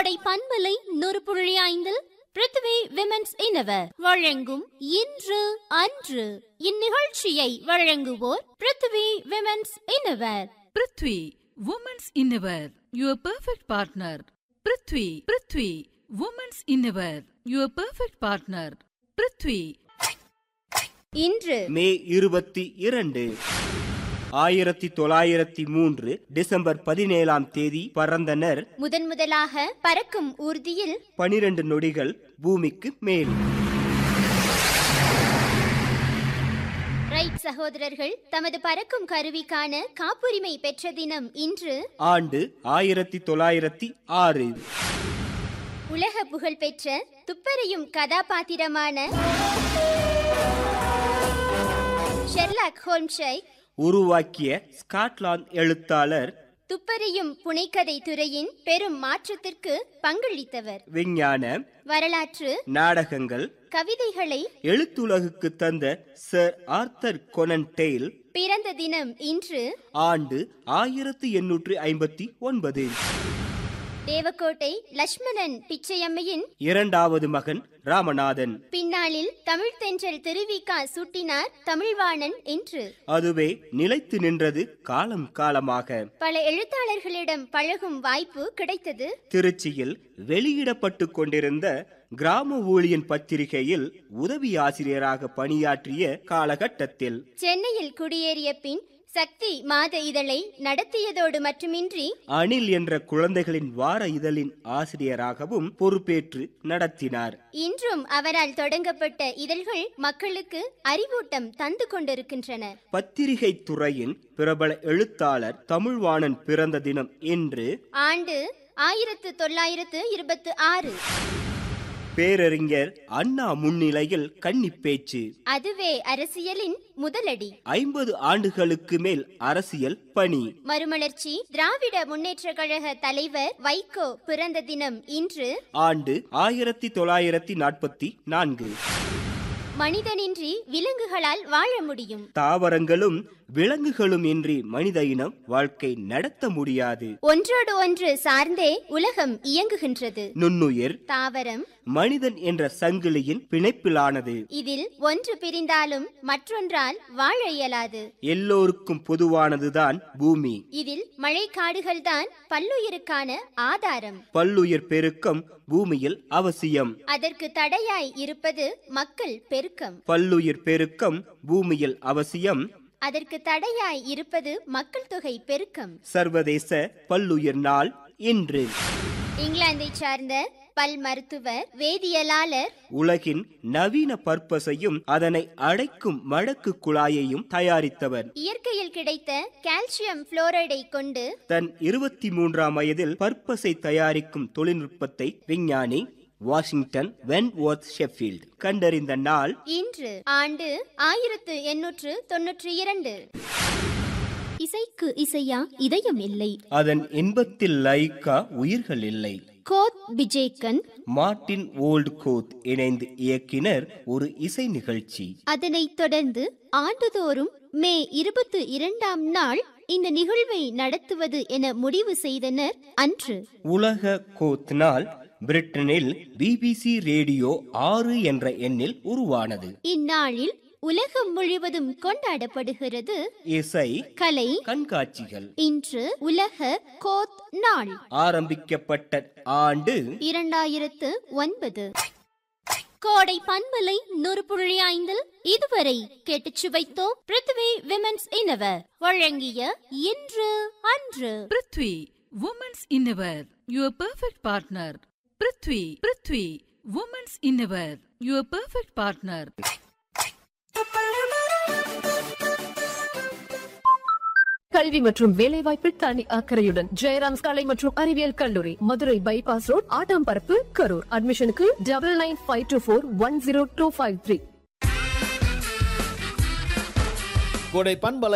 கோடை பண்பலை நூறு புள்ளி ஐந்தில் பிருத்வி விமென்ஸ் இனவர் வழங்கும் இன்று அன்று இந்நிகழ்ச்சியை வழங்குவோர் Prithvi women's innerwear Prithvi women's innerwear your perfect partner Prithvi Prithvi women's innerwear your perfect partner Prithvi இன்று மே இருபத்தி இரண்டு ஆயிரத்தி தொள்ளாயிரத்தி மூன்று டிசம்பர் பதினேழாம் தேதி பறந்தனர் முதன் முதலாக பறக்கும் ஊர்தியில் பனிரெண்டு நொடிகள் பூமிக்கு மேல் ரைட் சகோதரர்கள் தமது பறக்கும் கருவிக்கான காப்புரிமை பெற்ற தினம் இன்று ஆண்டு ஆயிரத்தி தொள்ளாயிரத்தி ஆறு உலக புகழ்பெற்ற துப்பறியும் கதாபாத்திரமான ஷெர்லாக் ஹோல்ம்ஸை உருவாக்கிய ஸ்காட்லாந்து எழுத்தாளர் துப்பறியும் புனைக்கதை துறையின் பெரும் மாற்றத்திற்கு பங்களித்தவர் விஞ்ஞான வரலாற்று நாடகங்கள் கவிதைகளை எழுத்துலகுக்கு தந்த சர் ஆர்த்தர் கொனன் டெய்ல் பிறந்த தினம் இன்று ஆண்டு ஆயிரத்தி எண்ணூற்றி ஐம்பத்தி ஒன்பது தேவக்கோட்டை லட்சுமணன் பிச்சையம்மையின் இரண்டாவது மகன் ராமநாதன் பின்னாளில் தமிழ் தென்றல் திருவிக்கா சூட்டினார் தமிழ்வாணன் என்று அதுவே நிலைத்து நின்றது காலம் காலமாக பல எழுத்தாளர்களிடம் பழகும் வாய்ப்பு கிடைத்தது திருச்சியில் வெளியிடப்பட்டு கொண்டிருந்த கிராம ஊழியன் பத்திரிகையில் உதவி ஆசிரியராக பணியாற்றிய காலகட்டத்தில் சென்னையில் குடியேறிய பின் சக்தி மாத இதழை நடத்தியதோடு மட்டுமின்றி அணில் என்ற குழந்தைகளின் வார இதழின் ஆசிரியராகவும் பொறுப்பேற்று நடத்தினார் இன்றும் அவரால் தொடங்கப்பட்ட இதழ்கள் மக்களுக்கு அறிவூட்டம் தந்து கொண்டிருக்கின்றன பத்திரிகை துறையின் பிரபல எழுத்தாளர் தமிழ்வாணன் பிறந்த தினம் என்று ஆண்டு ஆயிரத்து தொள்ளாயிரத்து இருபத்து ஆறு பேரறிஞர் அண்ணா முன்னிலையில் கன்னி பேச்சு அதுவே அரசியலின் முதலடி ஐம்பது ஆண்டுகளுக்கு மேல் அரசியல் பணி மறுமலர்ச்சி திராவிட முன்னேற்ற கழக தலைவர் வைகோ பிறந்த தினம் இன்று ஆண்டு ஆயிரத்தி தொள்ளாயிரத்தி நாற்பத்தி நான்கு மனிதனின்றி விலங்குகளால் வாழ முடியும் தாவரங்களும் விலங்குகளும் இன்றி மனித இனம் வாழ்க்கை நடத்த முடியாது ஒன்றோடு ஒன்று சார்ந்தே உலகம் இயங்குகின்றது நுண்ணுயிர் தாவரம் மனிதன் என்ற சங்கிலியின் பிணைப்பிலானது இதில் ஒன்று பிரிந்தாலும் மற்றொன்றால் வாழ இயலாது எல்லோருக்கும் பொதுவானதுதான் பூமி இதில் மழைக்காடுகள்தான் பல்லுயிருக்கான ஆதாரம் பல்லுயிர் பெருக்கம் பூமியில் அவசியம் அதற்கு தடையாய் இருப்பது மக்கள் பெருக்கம் பல்லுயிர் பெருக்கம் பூமியில் அவசியம் அதற்கு தடையாய் இருப்பது மக்கள் தொகை பெருக்கம் சர்வதேச பல்லுயிர் நாள் இன்று இங்கிலாந்தை சார்ந்த பல் மருத்துவர் வேதியியலாளர் உலகின் நவீன பற்பசையும் அதனை அடைக்கும் மடக்கு குழாயையும் தயாரித்தவர் இயற்கையில் கிடைத்த கால்சியம் புளோரைடை கொண்டு தன் இருபத்தி மூன்றாம் வயதில் பற்பசை தயாரிக்கும் தொழில்நுட்பத்தை விஞ்ஞானி வாஷிங்டன் வென்வொர்த் ஷெஃபீல்ட் கண்டறிந்த நாள் இன்று ஆண்டு ஆயிரத்து எண்ணூற்று தொன்னூற்றி இரண்டு இசைக்கு இசையா இதயம் இல்லை அதன் இன்பத்தில் லைக்கா உயிர்கள் இல்லை கோத் விஜேக்கன் மார்ட்டின் ஓல்ட் கோத் இணைந்து இயக்கினர் ஒரு இசை நிகழ்ச்சி அதனைத் தொடர்ந்து ஆண்டுதோறும் மே இருபத்தி இரண்டாம் நாள் இந்த நிகழ்வை நடத்துவது என முடிவு செய்தனர் அன்று உலக கோத் நாள் பிரிட்டனில் பிபிசி ரேடியோ ஆறு என்ற எண்ணில் உருவானது இந்நாளில் உலகம் முழுவதும் கொண்டாடப்படுகிறது இசை கலை கண்காட்சிகள் இன்று உலக கோத் நாள் ஆரம்பிக்கப்பட்ட ஆண்டு இரண்டாயிரத்து ஒன்பது கோடை பண்பலை நூறு புள்ளி ஐந்தில் இதுவரை கேட்டுச் சுவைத்தோம் பிருத்வி விமென்ஸ் இனவர் வழங்கிய இன்று அன்று Prithvi women's innerwear your perfect partner Prithvi Prithvi women's innerwear your perfect partner கல்வி மற்றும் வேலைவாய்ப்பில் தனி அக்கறையுடன் ஜெயராம்ஸ் கலை மற்றும் அறிவியல் கல்லூரி மதுரை பைபாஸ் ரோட் ஆட்டாம்பரப்பு கரூர் அட்மிஷனுக்கு double nine five two four one zero two five three கோடை பண்பலை